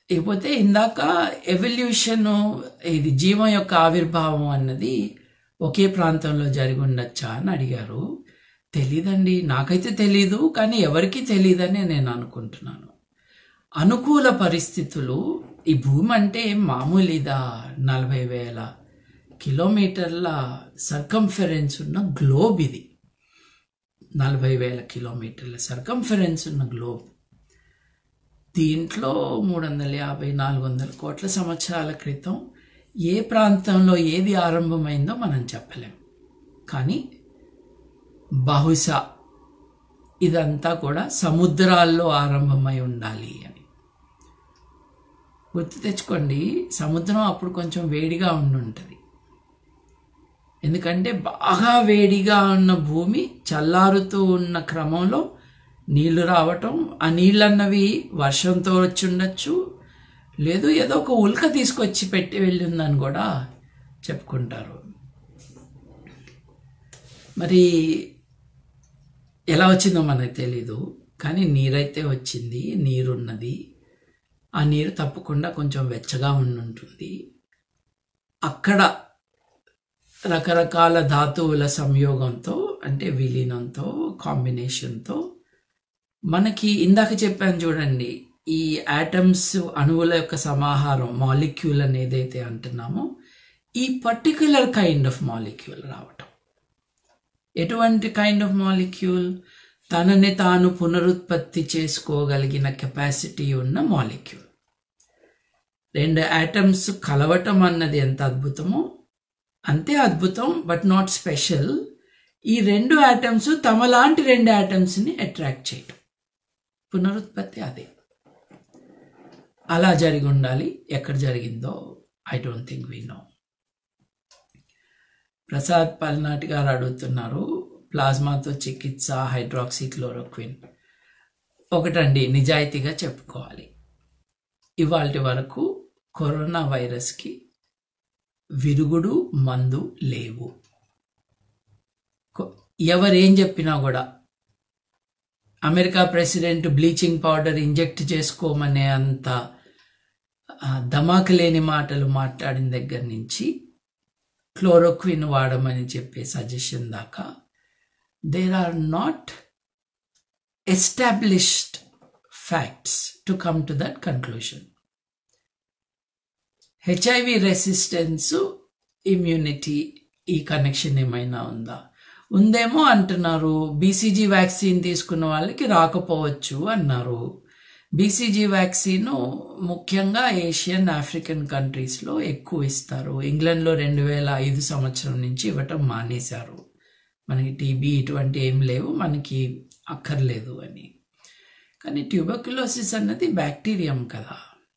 ఇకపోతే ఇందాక ఎవల్యూషన్ ఇది జీవం యొక్క ఆవిర్భావం అన్నది ఒకే ప్రాంతంలో జరిగి ఉండొచ్చా అని అడిగారు తెలీదండి నాకైతే తెలీదు కానీ ఎవరికి తెలియదని నేను అనుకుంటున్నాను అనుకూల పరిస్థితులు ఈ భూమి అంటే మామూలుదా నలభై వేల కిలోమీటర్ల సర్కంఫరెన్స్ ఉన్న గ్లోబ్ ఇది నలభై వేల కిలోమీటర్ల సర్కంఫరెన్స్ ఉన్న గ్లోబ్ దీంట్లో మూడు వందల యాభై నాలుగు వందల కోట్ల సంవత్సరాల క్రితం ఏ ప్రాంతంలో ఏది ఆరంభమైందో మనం చెప్పలేం కానీ బహుశా ఇదంతా కూడా సముద్రాల్లో ఆరంభమై ఉండాలి అని గుర్తు తెచ్చుకోండి సముద్రం అప్పుడు కొంచెం వేడిగా ఉండి ఉంటుంది ఎందుకంటే బాగా వేడిగా ఉన్న భూమి చల్లారుతూ ఉన్న క్రమంలో నీళ్లు రావటం ఆ నీళ్ళన్నవి వర్షంతో వచ్చి ఉండొచ్చు లేదు ఏదో ఒక ఉల్క తీసుకొచ్చి పెట్టి వెళ్ళిందని కూడా చెప్పుకుంటారు మరి ఎలా వచ్చిందో మనకు తెలీదు కానీ నీరైతే వచ్చింది నీరున్నది ఆ నీరు తప్పకుండా కొంచెం వెచ్చగా ఉండుంటుంది అక్కడ రకరకాల ధాతువుల సంయోగంతో అంటే విలీనంతో కాంబినేషన్తో మనకి ఇందాక చెప్పాను చూడండి ఈ యాటమ్స్ అణువుల యొక్క సమాహారం మాలిక్యూల్ అని ఏదైతే అంటున్నామో ఈ పర్టిక్యులర్ కైండ్ ఆఫ్ మాలిక్యూల్ రావటం ఎటువంటి కైండ్ ఆఫ్ మాలిక్యూల్ తనని తాను పునరుత్పత్తి చేసుకోగలిగిన కెపాసిటీ ఉన్న మాలిక్యూల్ రెండు యాటమ్స్ కలవటం అన్నది ఎంత అద్భుతమో అంతే అద్భుతం బట్ నాట్ స్పెషల్ ఈ రెండు యాటమ్స్ తమలాంటి రెండు యాటమ్స్ని అట్రాక్ట్ చేయటం పునరుత్పత్తి అదే అలా జరిగి ఉండాలి ఎక్కడ జరిగిందో I don't think we know Prasad Palnati garu అడుగుతున్నారు ప్లాస్మాతో చికిత్స హైడ్రాక్సిక్లోరోక్విన్ ఒకటండి నిజాయితీగా చెప్పుకోవాలి ఇవాళ వరకు కరోనా వైరస్కి విరుగుడు మందు లేవు ఎవరేం చెప్పినా కూడా America president bleaching powder inject చేసుకోమనే అంత ధమాకు లేని మాటలు మాట్లాడిన దగ్గర నుంచి క్లోరోక్విన్ వాడమని చెప్పే సజెషన్ దాకా there are not established facts to come to that conclusion HIV resistance immunity ఈ కనెక్షన్ ఏమైనా ఉందా ఉందేమో అంటున్నారు బీసీజీ వ్యాక్సిన్ తీసుకున్న వాళ్ళకి రాకపోవచ్చు అన్నారు బీసీజీ వ్యాక్సిన్ ముఖ్యంగా ఏషియన్ ఆఫ్రికన్ కంట్రీస్లో ఎక్కువ ఇస్తారు ఇంగ్లాండ్లో రెండు వేల ఐదు సంవత్సరం నుంచి ఇవ్వటం మానేశారు మనకి టీబీ ఇటువంటి ఏం లేవు మనకి అక్కర్లేదు అని కానీ ట్యూబర్క్యులోసిస్ అన్నది బ్యాక్టీరియం కదా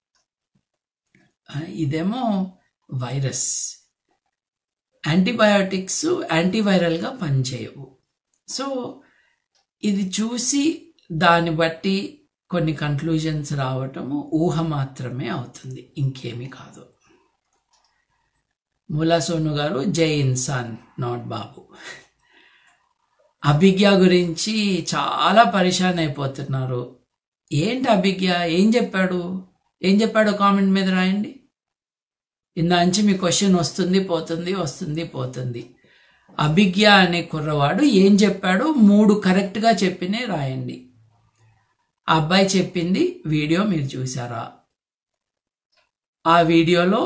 ఇదేమో వైరస్ యాంటీబయాటిక్స్ యాంటీవైరల్గా పనిచేయవు సో ఇది చూసి దాన్ని బట్టి కొన్ని కన్క్లూజన్స్ రావటము ఊహ మాత్రమే అవుతుంది ఇంకేమీ కాదు మూలా సోను గారు జై ఇన్సాన్ నాట్ బాబు అభిజ్ఞ గురించి చాలా పరిశాన్ అయిపోతున్నారు ఏంటి అభిజ్ఞ ఏం చెప్పాడు ఏం చెప్పాడో కామెంట్ మీద రాయండి ఇందాంచి మీ క్వశ్చన్ వస్తుంది పోతుంది వస్తుంది పోతుంది అభిజ్ఞ అనే కుర్రవాడు ఏం చెప్పాడో మూడు కరెక్ట్గా చెప్పినే రాయండి ఆ అబ్బాయి చెప్పింది వీడియో మీరు చూసారా ఆ వీడియోలో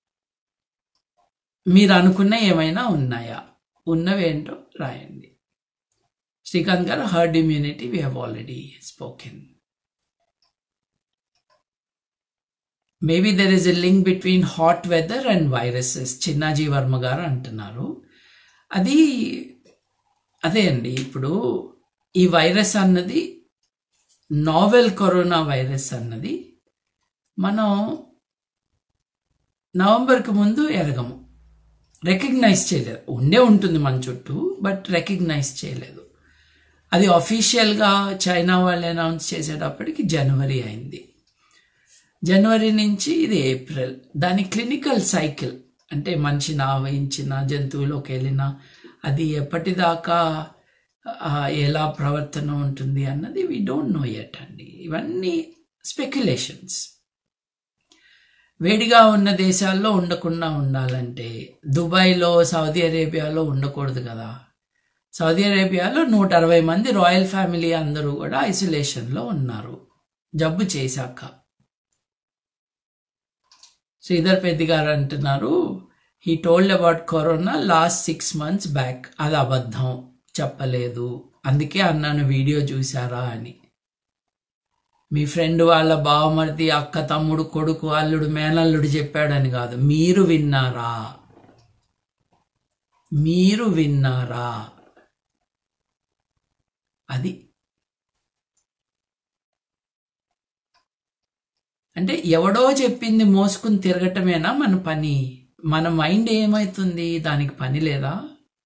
మీరు అనుకున్న ఏమైనా ఉన్నాయా ఉన్నవేంటో రాయండి Srikanth garu herd immunity we have already spoken maybe there is a link between hot weather and viruses Chinnaji Varma garu అంటున్నారు అది అదే అండి ఇప్పుడు ఈ వైరస్ అన్నది నావెల్ కరోనా వైరస్ అన్నది మనం నవంబర్కి ముందు ఎరగము రికగ్నైజ్ చేయలేదు ఉండే ఉంటుంది మన చుట్టూ బట్ రికగ్నైజ్ చేయలేదు అది అఫీషియల్గా చైనా వాళ్ళు అనౌన్స్ చేసేటప్పటికి జనవరి అయింది జనవరి నుంచి ఇది ఏప్రిల్ దాని క్లినికల్ సైకిల్ అంటే మనిషిని ఆవహించిన జంతువులోకి వెళ్ళిన అది ఎప్పటిదాకా ఎలా ప్రవర్తన ఉంటుంది అన్నది వీ డోంట్ నో ఎట్ అండి ఇవన్నీ స్పెక్యులేషన్స్ వేడిగా ఉన్న దేశాల్లో ఉండకుండా ఉండాలంటే దుబాయ్లో సౌదీ అరేబియాలో ఉండకూడదు కదా సౌదీ అరేబియాలో నూట అరవై మంది రాయల్ ఫ్యామిలీ అందరూ కూడా ఐసోలేషన్లో ఉన్నారు జబ్బు చేశాక శ్రీధర్ పెద్ది గారు అంటున్నారు he told about corona last six months back అది అబద్ధం చెప్పలేదు అందుకే అన్నాను వీడియో చూసారా అని మీ ఫ్రెండ్ వాళ్ళ బావమరిది అక్క తమ్ముడు కొడుకు అల్లుడు మేనల్లుడు చెప్పాడని కాదు మీరు విన్నారా మీరు విన్నారా అది అంటే ఎవడో చెప్పింది మోసుకుని తిరగటమేనా మన పని మన మైండ్ ఏమవుతుంది దానికి పని లేదా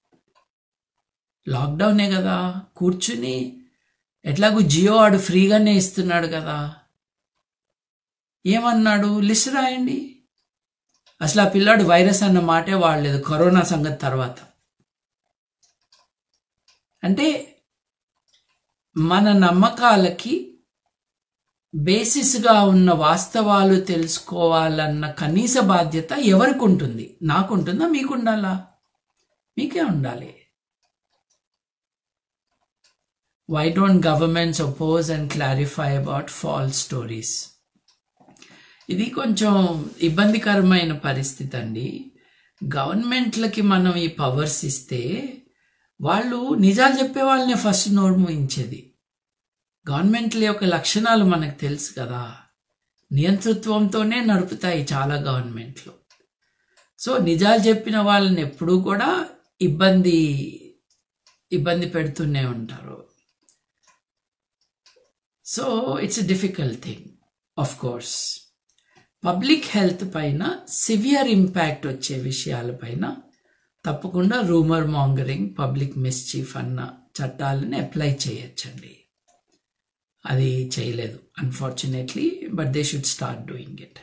లాక్డౌనే కదా కూర్చుని ఎట్లాగూ జియో ఆడు ఫ్రీగానే ఇస్తున్నాడు కదా ఏమన్నాడు లిస్ట్ రాయండి అసలు ఆ పిల్లాడు వైరస్ అన్న మాటే వాడలేదు కరోనా సంగతి తర్వాత అంటే మన నమ్మకాలకి బేసిస్గా ఉన్న వాస్తవాలు తెలుసుకోవాలన్న కనీస బాధ్యత ఎవరికి ఉంటుంది నాకుంటుందా మీకు ఉండాలా మీకే ఉండాలి why don't governments oppose and clarify about false stories ఇది కొంచెం ఇబ్బందికరమైన పరిస్థితి అండి గవర్నమెంట్లకి మనం ఈ పవర్స్ ఇస్తే వాళ్ళు నిజాలు చెప్పే వాళ్ళని ఫస్ట్ నోరు మూయించేది గవర్నమెంట్ల యొక్క లక్షణాలు మనకు తెలుసు కదా నియంతృత్వంతోనే నడుపుతాయి చాలా గవర్నమెంట్లు సో నిజాలు చెప్పిన వాళ్ళని ఎప్పుడూ కూడా ఇబ్బంది ఇబ్బంది పెడుతూనే ఉంటారు so it's difficult thing of course public health పైన సివియర్ ఇంపాక్ట్ వచ్చే విషయాలపైన తప్పకుండా రూమర్ మాంగరింగ్ పబ్లిక్ మిస్చీఫ్ అన్న చట్టాలని అప్లై చేయొచ్చండి అది చేయలేదు unfortunately but they should start doing it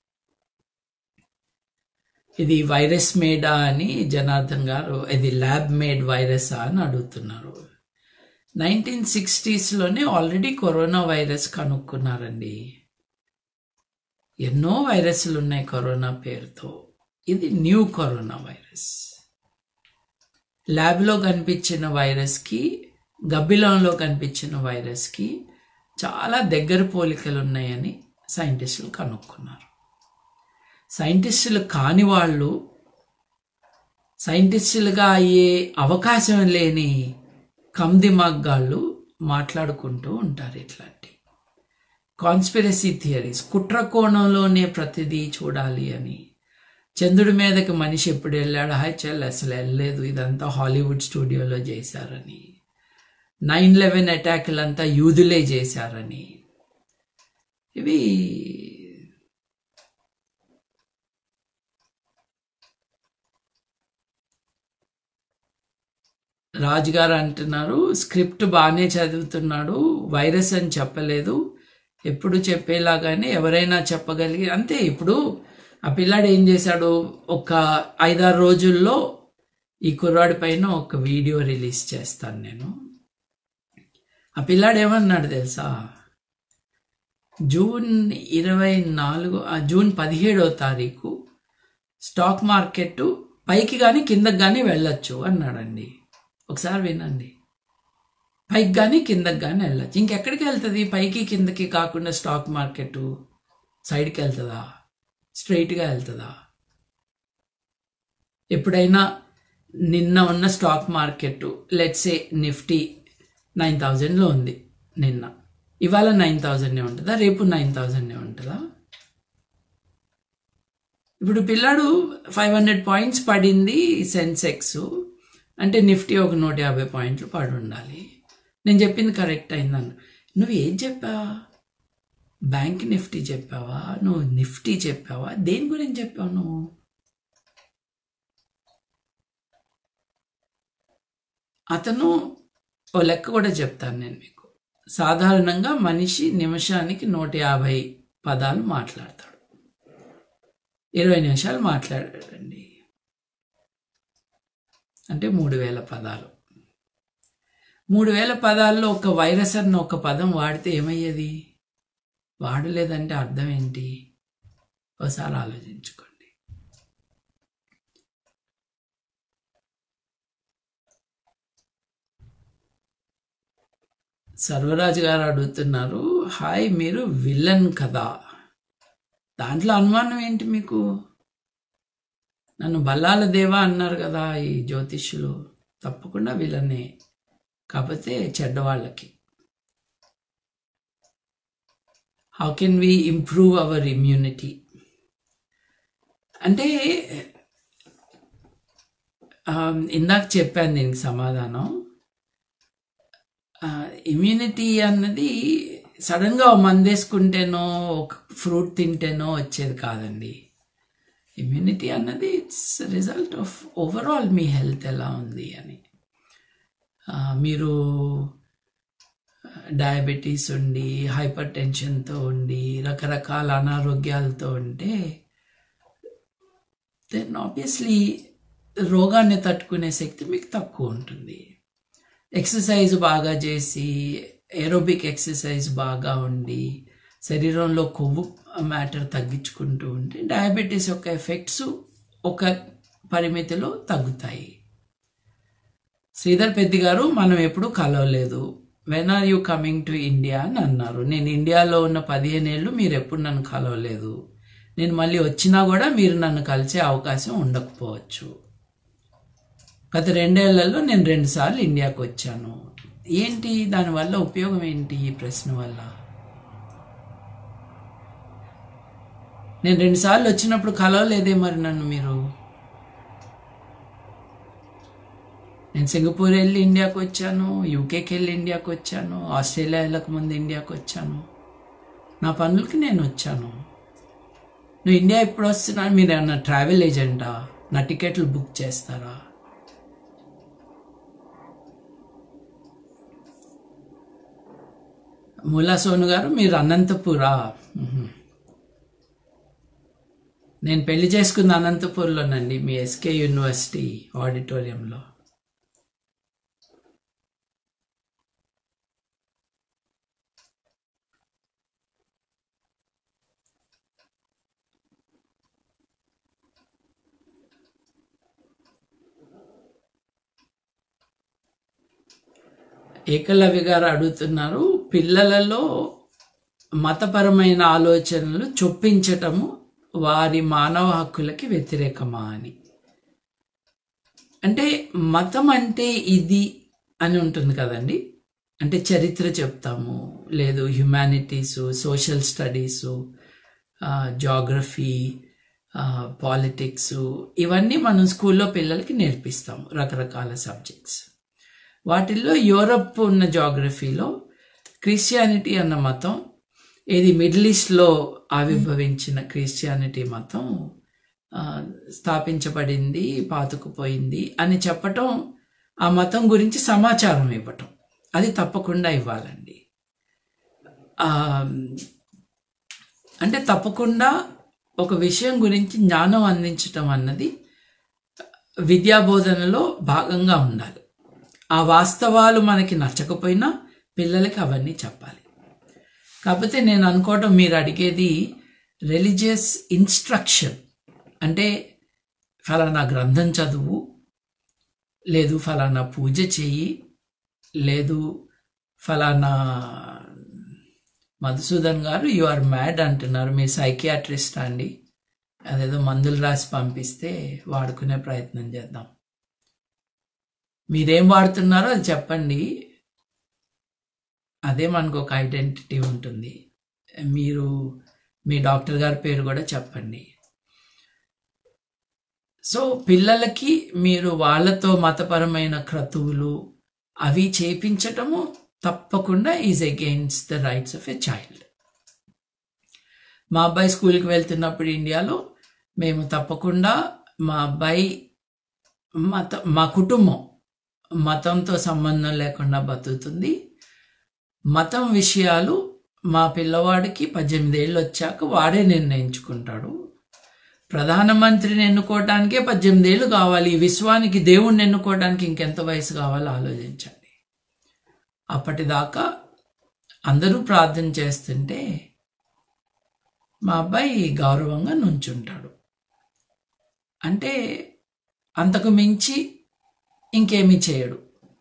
ఇది వైరస్ మేడా అని జనార్దన్ గారు ఇది ల్యాబ్ మేడ్ వైరసా అని అడుగుతున్నారు నైన్టీన్ సిక్స్టీస్లోనే ఆల్రెడీ కరోనా వైరస్ కనుక్కున్నారండి ఎన్నో వైరస్లు ఉన్నాయి కరోనా పేరుతో ఇది న్యూ కరోనా వైరస్ ల్యాబ్లో కనిపించిన వైరస్కి గబ్బిలంలో కనిపించిన వైరస్కి చాలా దగ్గర పోలికలు ఉన్నాయని సైంటిస్టులు కనుక్కున్నారు సైంటిస్టులు కాని వాళ్ళు సైంటిస్టులుగా అయ్యే అవకాశం లేని కమ్దిమగ్గాళ్ళు మాట్లాడుకుంటూ ఉంటారు ఇట్లాంటి కాన్స్పిరసీ థియరీస్ కుట్ర కోణంలోనే ప్రతిదీ చూడాలి అని చంద్రుడి మీదకి మనిషి ఎప్పుడు వెళ్ళాడు హాయ్ చెల్ అసలు వెళ్ళలేదు ఇదంతా హాలీవుడ్ స్టూడియోలో చేశారని నైన్ లెవెన్ అటాక్లంతా యూదులే చేశారని ఇవి రాజుగారు అంటున్నారు స్క్రిప్ట్ బాగానే చదువుతున్నాడు వైరస్ అని చెప్పలేదు ఎప్పుడు చెప్పేలాగానే ఎవరైనా చెప్పగలిగి అంతే ఇప్పుడు ఆ పిల్లాడు ఏం చేశాడు ఒక ఐదారు రోజుల్లో ఈ కుర్రాడి పైన ఒక వీడియో రిలీజ్ చేస్తాను నేను ఆ పిల్లాడు ఏమన్నాడు తెలుసా జూన్ ఇరవై నాలుగు ఆ జూన్ పదిహేడవ తారీఖు స్టాక్ మార్కెట్ పైకి కానీ కిందకి కానీ వెళ్ళొచ్చు అన్నాడండి ఒకసారి వినండి పైకి కానీ కిందకి కానీ వెళ్ళచ్చు ఇంకెక్కడికి వెళ్తుంది పైకి కిందకి కాకుండా స్టాక్ మార్కెట్ సైడ్కి వెళ్తుందా స్ట్రైట్గా వెళ్తుందా ఎప్పుడైనా నిన్న ఉన్న stock market let's say Nifty nine థౌజండ్లో ఉంది నిన్న ఇవాళ నైన్ థౌజండ్నే ఉంటుందా రేపు నైన్ థౌజండ్నే ఉంటుందా ఇప్పుడు పిల్లాడు ఫైవ్ హండ్రెడ్ పాయింట్స్ పడింది సెన్సెక్స్ అంటే నిఫ్టీ ఒక నూట యాభై పాయింట్లు పడి ఉండాలి నేను చెప్పింది కరెక్ట్ అయిందన్న నువ్వు ఏం చెప్పావా బ్యాంక్ నిఫ్టీ చెప్పావా నువ్వు నిఫ్టీ చెప్పావా దేని గురించి చెప్పావు నువ్వు అతను ఓ లెక్క కూడా చెప్తాను నేను మీకు సాధారణంగా మనిషి నిమిషానికి నూట యాభై పదాలు మాట్లాడతాడు ఇరవై నిమిషాలు మాట్లాడాడండి అంటే మూడు వేల పదాలు మూడు వేల పదాల్లో ఒక వైరస్ అన్న ఒక పదం వాడితే ఏమయ్యేది వాడలేదంటే అర్థం ఏంటి ఒకసారి ఆలోచించుకోండి సర్వరాజు గారు అడుగుతున్నారు హాయ్ మీరు విలన్ కదా దాంట్లో అనుమానం ఏంటి మీకు నన్ను బల్లాల దేవా అన్నారు కదా ఈ జ్యోతిష్యులు తప్పకుండా విలనే కాకపోతే చెడ్డవాళ్ళకి how can we improve our immunity అంటే ఆ, ఇందాక చెప్పాను దీనికి సమాధానం ఇమ్యూనిటీ అన్నది సడన్గా మందేసుకుంటేనో ఒక ఫ్రూట్ తింటేనో వచ్చేది కాదండి ఇమ్యూనిటీ అన్నది ఇట్స్ రిజల్ట్ ఆఫ్ ఓవరాల్ మీ హెల్త్ ఎలా ఉంది అని ఆ, మీరు డయాబెటీస్ ఉండి హైపర్ టెన్షన్తో ఉండి రకరకాల అనారోగ్యాలతో ఉంటే దెన్ ఆబ్వియస్లీ రోగాన్ని తట్టుకునే శక్తి మీకు తక్కువ ఉంటుంది ఎక్సర్సైజ్ బాగా చేసి ఏరోబిక్ ఎక్సర్సైజ్ బాగా ఉండి శరీరంలో కొవ్వు మ్యాటర్ తగ్గించుకుంటూ ఉంటే డయాబెటీస్ యొక్క ఎఫెక్ట్స్ ఒక పరిమితిలో తగ్గుతాయి శ్రీధర్ పెద్ది గారు మనం ఎప్పుడు కలవలేదు when are you coming to India అని అన్నారు నేను ఇండియాలో ఉన్న పదిహేను ఏళ్ళు మీరు ఎప్పుడు నన్ను కలవలేదు నేను మళ్ళీ వచ్చినా కూడా మీరు నన్ను కలిసే అవకాశం ఉండకపోవచ్చు గత రెండేళ్లలో నేను రెండుసార్లు ఇండియాకు వచ్చాను ఏంటి దానివల్ల ఉపయోగం ఏంటి ఈ ప్రశ్న వల్ల నేను రెండుసార్లు వచ్చినప్పుడు కలవలేదే మరి నన్ను మీరు నేను సింగపూర్ వెళ్ళి ఇండియాకి వచ్చాను యూకేకి వెళ్ళి ఇండియాకి వచ్చాను ఆస్ట్రేలియా వెళ్ళక ముందు ఇండియాకి వచ్చాను నా పనులకి నేను వచ్చాను నువ్వు ఇండియా ఎప్పుడు వస్తున్నా మీరు ఏమన్నా ట్రావెల్ ఏజెంటా నా టికెట్లు బుక్ చేస్తారా మూలా సోను గారు మీరు అనంతపురా మ్మ్. నేను పెళ్లి చేసుకుంది అనంతపూర్లోనండి మీ ఎస్కే యూనివర్సిటీ ఆడిటోరియంలో ఏకలవ్య గారు అడుగుతున్నారు పిల్లలలో మతపరమైన ఆలోచనలు చొప్పించటము వారి మానవ హక్కులకి వ్యతిరేకమా అని అంటే మతం అంటే ఇది అని ఉంటుంది కదండి అంటే చరిత్ర చెప్తాము లేదు humanities social studies geography politics ఇవన్నీ మనం స్కూల్లో పిల్లలకి నేర్పిస్తాము రకరకాల సబ్జెక్ట్స్ వాటిల్లో యూరప్ ఉన్న జాగ్రఫీలో క్రిస్టియానిటీ అన్న మతం ఇది మిడిల్ ఈస్ట్లో ఆవిర్భవించిన క్రిస్టియానిటీ మతం ఆ, స్థాపించబడింది పాతుకుపోయింది అని చెప్పటం ఆ మతం గురించి సమాచారం ఇవ్వటం అది తప్పకుండా ఇవ్వాలండి ఆ, అంటే తప్పకుండా ఒక విషయం గురించి జ్ఞానం అందించటం అన్నది విద్యాబోధనలో భాగంగా ఉండాలి ఆ వాస్తవాలు మనకి నచ్చకపోయినా పిల్లలకి అవన్నీ చెప్పాలి కాకపోతే నేను అనుకోవటం మీరు అడిగేది రిలీజియస్ ఇన్స్ట్రక్షన్ అంటే ఫలానా గ్రంథం చదువు లేదు ఫలానా పూజ చెయ్యి లేదు ఫలానా మధుసూదన్ గారు యు ఆర్ మ్యాడ్ అంటున్నారు మీ సైకియాట్రిస్ట్ అండి అదేదో మందులు రాసి పంపిస్తే వాడుకునే ప్రయత్నం చేద్దాం మీరేం వాడుతున్నారో అది చెప్పండి అదే మనకు ఒక ఐడెంటిటీ ఉంటుంది మీరు మీ డాక్టర్ గారి పేరు కూడా చెప్పండి సో పిల్లలకి మీరు వాళ్ళతో మతపరమైన క్రతువులు అవి చేపించటము తప్పకుండా is against the rights of a child మా అబ్బాయి స్కూల్కి వెళ్తున్నప్పుడు ఇండియాలో మేము తప్పకుండా మా అబ్బాయి మత మా కుటుంబం మతంతో సంబంధం లేకుండా బతుకుతుంది మతం విషయాలు మా పిల్లవాడికి పద్దెనిమిది ఏళ్ళు వచ్చాక వాడే నిర్ణయించుకుంటాడు ప్రధానమంత్రిని ఎన్నుకోవడానికే పద్దెనిమిది ఏళ్ళు కావాలి ఈ విశ్వానికి దేవుణ్ణి ఎన్నుకోవడానికి ఇంకెంత వయసు కావాలో ఆలోచించండి అప్పటిదాకా అందరూ ప్రార్థన చేస్తుంటే మా అబ్బాయి గౌరవంగా నుంచుంటాడు అంటే అంతకు మించి ఇంకేమీ చేయడు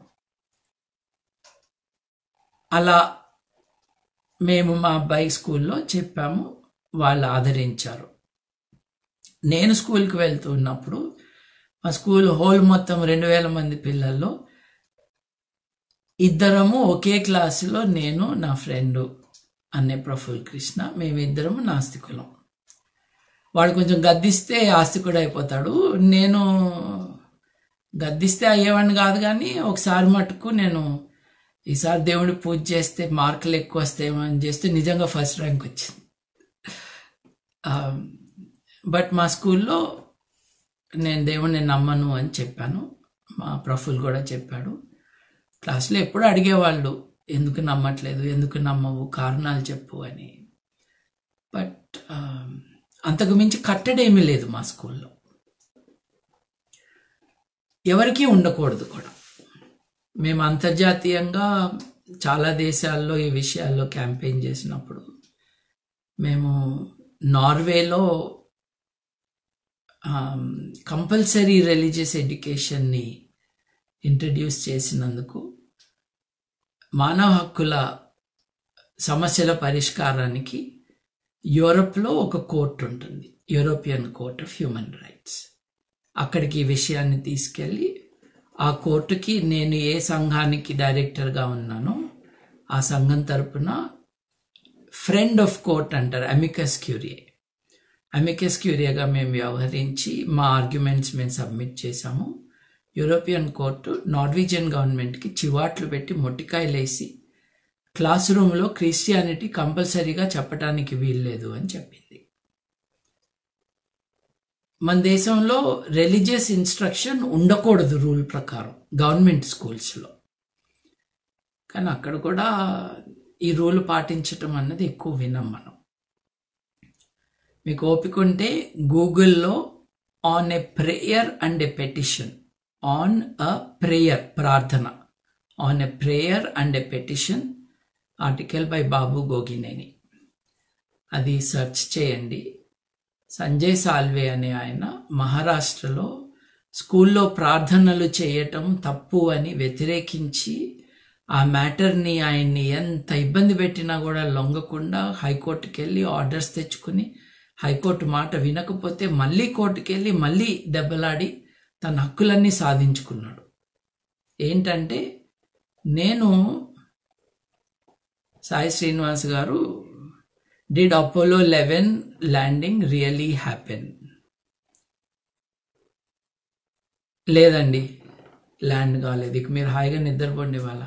అలా మేము మా అబ్బాయి స్కూల్లో చెప్పాము వాళ్ళు ఆదరించారు నేను స్కూల్కి వెళ్తున్నప్పుడు మా స్కూల్ హోల్ మొత్తం రెండు వేల మంది పిల్లల్లో ఇద్దరము ఒకే క్లాసులో నేను నా ఫ్రెండు అనే ప్రఫుల్ కృష్ణ మేమిద్దరము నాస్తికులం వాడు కొంచెం గద్దిస్తే ఆస్తికుడు అయిపోతాడు నేను గద్దిస్తే అయ్యేవాడిని కాదు కానీ ఒకసారి మటుకు నేను ఈసారి దేవుడి పూజ చేస్తే మార్కులు ఎక్కువ వస్తాయేమో అని చేస్తే నిజంగా ఫస్ట్ ర్యాంక్ వచ్చింది బట్ మా స్కూల్లో నేను దేవుడిని నమ్మను అని చెప్పాను మా ప్రఫుల్ కూడా చెప్పాడు క్లాస్లో ఎప్పుడు అడిగేవాళ్ళు ఎందుకు నమ్మట్లేదు ఎందుకు నమ్మవు కారణాలు చెప్పు అని బట్ అంతకు మించి కట్టడేమీ లేదు మా స్కూల్లో ఎవరికీ ఉండకూడదు కూడా మేము అంతర్జాతీయంగా చాలా దేశాల్లో ఈ విషయాల్లో క్యాంపెయిన్ చేసినప్పుడు మేము నార్వేలో కంపల్సరీ రిలీజియస్ ఎడ్యుకేషన్ని ఇంట్రడ్యూస్ చేసినందుకు మానవ హక్కుల సమస్యల పరిష్కారానికి యూరప్లో ఒక కోర్టు ఉంటుంది European court of human rights అక్కడికి ఈ విషయాన్ని తీసుకెళ్ళి ఆ కోర్టుకి నేను ఏ సంఘానికి డైరెక్టర్గా ఉన్నానో ఆ సంఘం తరపున ఫ్రెండ్ ఆఫ్ కోర్ట్ అంటారు అమికస్ క్యూరియే అమికస్ క్యూరియాగా మేము వ్యవహరించి మా ఆర్గ్యుమెంట్స్ మేము సబ్మిట్ చేశాము యూరోపియన్ కోర్టు నార్వీజియన్ గవర్నమెంట్కి చివాట్లు పెట్టి మొట్టికాయలేసి క్లాస్ రూమ్లో క్రిస్టియానిటీ కంపల్సరీగా చెప్పడానికి వీల్లేదు అని చెప్పింది మన దేశంలో రిలీజియస్ ఇన్స్ట్రక్షన్ ఉండకూడదు రూల్ ప్రకారం గవర్నమెంట్ స్కూల్స్లో కానీ అక్కడ కూడా ఈ రూల్ పాటించటం అన్నది ఎక్కువ వినం మనం మీకు ఓపిక ఉంటే గూగుల్లో on a prayer and a petition on a prayer ప్రార్థన on a prayer and a petition article by Babu Gogineni అది సెర్చ్ చేయండి సంజయ్ సాల్వే అనే ఆయన మహారాష్ట్రలో స్కూల్లో ప్రార్థనలు చేయటం తప్పు అని వ్యతిరేకించి ఆ మ్యాటర్ని ఆయన్ని ఎంత ఇబ్బంది పెట్టినా కూడా లొంగకుండా హైకోర్టుకి వెళ్ళి ఆర్డర్స్ తెచ్చుకుని హైకోర్టు మాట వినకపోతే మళ్ళీ కోర్టుకి వెళ్ళి మళ్ళీ దెబ్బలాడి తన హక్కులన్నీ సాధించుకున్నాడు ఏంటంటే నేను Sai Srinivas garu did Apollo eleven landing really happen లేదండి ల్యాండ్ కాలేదు ఇక మీరు హాయిగా నిద్రపోండి వాళ్ళ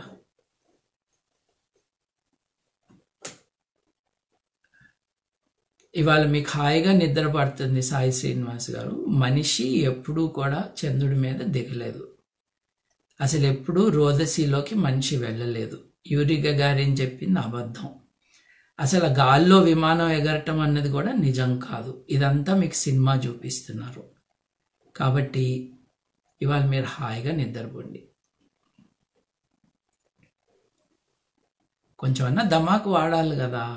ఇవాళ మీకు హాయిగా నిద్ర పడుతుంది సాయి శ్రీనివాస్ గారు మనిషి ఎప్పుడూ కూడా చంద్రుడి మీద దిగలేదు అసలు ఎప్పుడూ రోదసీలోకి మనిషి వెళ్ళలేదు యూరిగా గారిని చెప్పింది అబద్ధం అసలు గాల్లో విమానం ఎగరటం అన్నది కూడా నిజం కాదు ఇదంతా మీకు సినిమా చూపిస్తున్నారు కాబట్టి ఇవాళ మీరు హాయిగా నిద్రపోండి కొంచెం అన్నా దమాకు వాడాలి కదా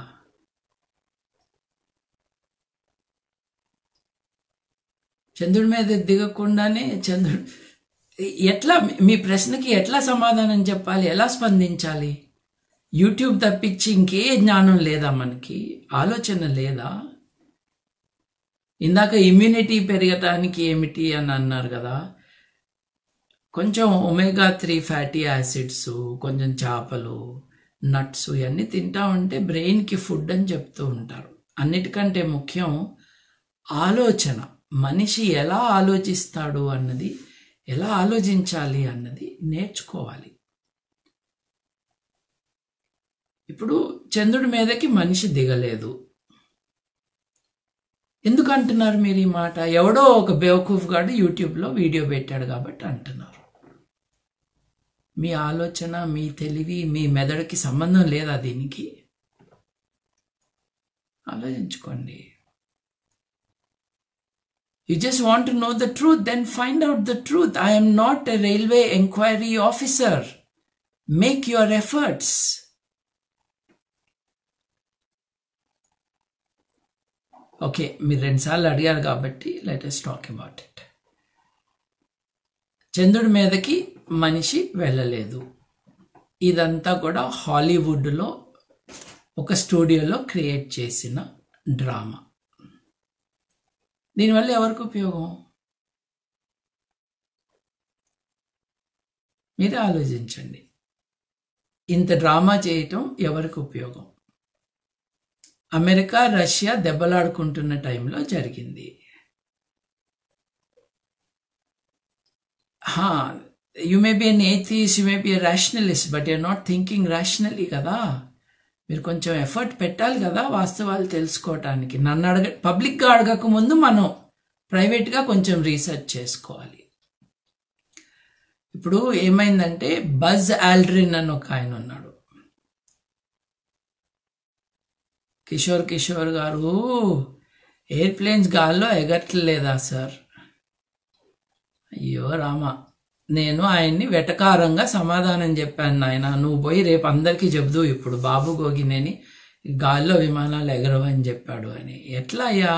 చంద్రుడి మీద దిగకుండానే చంద్రుడు ఎట్లా మీ ప్రశ్నకి ఎట్లా సమాధానం చెప్పాలి ఎలా స్పందించాలి యూట్యూబ్ తప్పించి ఇంకే జ్ఞానం లేదా మనకి ఆలోచన లేదా ఇందాక ఇమ్యూనిటీ పెరగటానికి ఏమిటి అని అన్నారు కదా కొంచెం ఒమేగా త్రీ ఫ్యాటీ యాసిడ్స్ కొంచెం చేపలు నట్స్ ఇవన్నీ తింటా ఉంటే బ్రెయిన్కి ఫుడ్ అని చెప్తూ ఉంటారు అన్నిటికంటే ముఖ్యం ఆలోచన మనిషి ఎలా ఆలోచిస్తాడు అన్నది ఎలా ఆలోచించాలి అన్నది నేర్చుకోవాలి ఇప్పుడు చంద్రుడి మీదకి మనిషి దిగలేదు ఎందుకు అంటున్నారు మీరు ఈ మాట ఎవడో ఒక బేవకూఫ్ గాడు యూట్యూబ్లో వీడియో పెట్టాడు కాబట్టి అంటున్నారు మీ ఆలోచన మీ తెలివి మీ మెదడుకి సంబంధం లేదా దీనికి ఆలోచించుకోండి You just want to know the truth, then find out the truth. I am not a railway enquiry officer. Make your efforts. Okay మీరు రెండుసార్లు అడిగారు కాబట్టి లెటెస్ట్ టాక్ అబౌట్ ఇట్ చంద్రుడి మీదకి మనిషి వెళ్ళలేదు ఇదంతా కూడా హాలీవుడ్లో ఒక స్టూడియోలో క్రియేట్ చేసిన డ్రామా దీనివల్ల ఎవరికి ఉపయోగం మీరే ఆలోచించండి ఇంత డ్రామా చేయటం ఎవరికి ఉపయోగం అమెరికా రష్యా దెబ్బలాడుకుంటున్న టైంలో జరిగింది you may be an atheist you may be a rationalist but you're not thinking rationally కదా మీరు కొంచెం ఎఫర్ట్ పెట్టాలి కదా వాస్తవాలు తెలుసుకోవటానికి నన్ను అడగ పబ్లిక్గా అడగక ముందు మనం ప్రైవేట్గా కొంచెం రీసెర్చ్ చేసుకోవాలి ఇప్పుడు ఏమైందంటే బజ్ ఆల్డ్రిన్ అని ఒక ఆయన ఉన్నాడు కిషోర్ కిషోర్ గారు ఎయిర్ప్లేన్స్ గాల్లో ఎగట్లేదా సార్ అయ్యో రామా నేను ఆయన్ని వెటకారంగా సమాధానం చెప్పాను నాయన నువ్వు పోయి రేపు అందరికీ చెబుదు ఇప్పుడు బాబు గోగినేని గాల్లో విమానాలు ఎగరవని చెప్పాడు అని ఎట్లా అయ్యా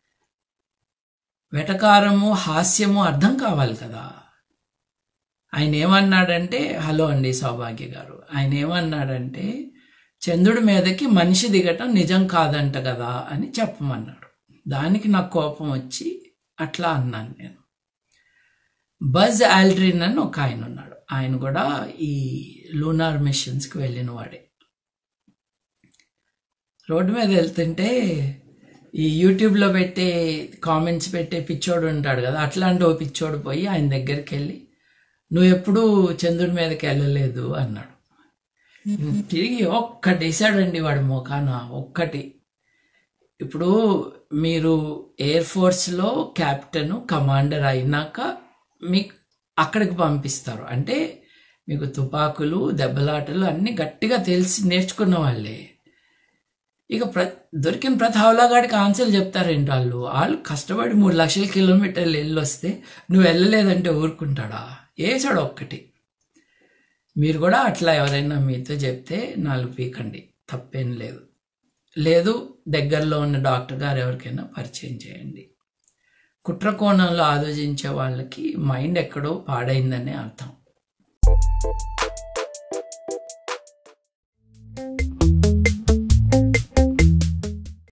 వెటకారము హాస్యము అర్థం కావాలి కదా ఆయన ఏమన్నాడంటే హలో అండి సౌభాగ్య గారు ఆయన ఏమన్నాడంటే చంద్రుడి మీదకి మనిషి దిగటం నిజం కాదంట కదా అని చెప్పమన్నాడు దానికి నాకు కోపం వచ్చి అట్లా అన్నాను నేను బజ్ ఆల్డ్రిన్ అని ఒక ఆయన ఉన్నాడు ఆయన కూడా ఈ లూనార్ మిషన్స్కి వెళ్ళిన వాడే రోడ్డు మీద వెళ్తుంటే ఈ యూట్యూబ్లో పెట్టే కామెంట్స్ పెట్టే పిచ్చోడు ఉంటాడు కదా అట్లాంటి ఓ పిచ్చోడు పోయి ఆయన దగ్గరికి వెళ్ళి నువ్వు ఎప్పుడూ చంద్రుడి మీదకి వెళ్ళలేదు అన్నాడు తిరిగి ఒక్కటేసాడండి వాడి మోకాన ఒక్కటి ఇప్పుడు మీరు ఎయిర్ ఫోర్స్లో క్యాప్టెన్ కమాండర్ అయినాక మీకు అక్కడికి పంపిస్తారు అంటే మీకు తుపాకులు దెబ్బలాటలు అన్నీ గట్టిగా తెలిసి నేర్చుకున్న వాళ్ళే ఇక ప్ర దొరికిన ప్రతి హౌలాగాడికి ఆన్సర్లు చెప్తారేంటి వాళ్ళు వాళ్ళు కష్టపడి మూడు లక్షల కిలోమీటర్లు వెళ్ళి వస్తే నువ్వు వెళ్ళలేదంటే ఊరుకుంటాడా వేసాడు ఒక్కటి మీరు కూడా అట్లా ఎవరైనా మీతో చెప్తే నాలుగు పీకండి తప్పేం లేదు లేదు దగ్గరలో ఉన్న డాక్టర్ గారు ఎవరికైనా పరిచయం చేయండి కుట్ర కోణంలో ఆలోచించే వాళ్ళకి మైండ్ ఎక్కడో పాడైందనే అర్థం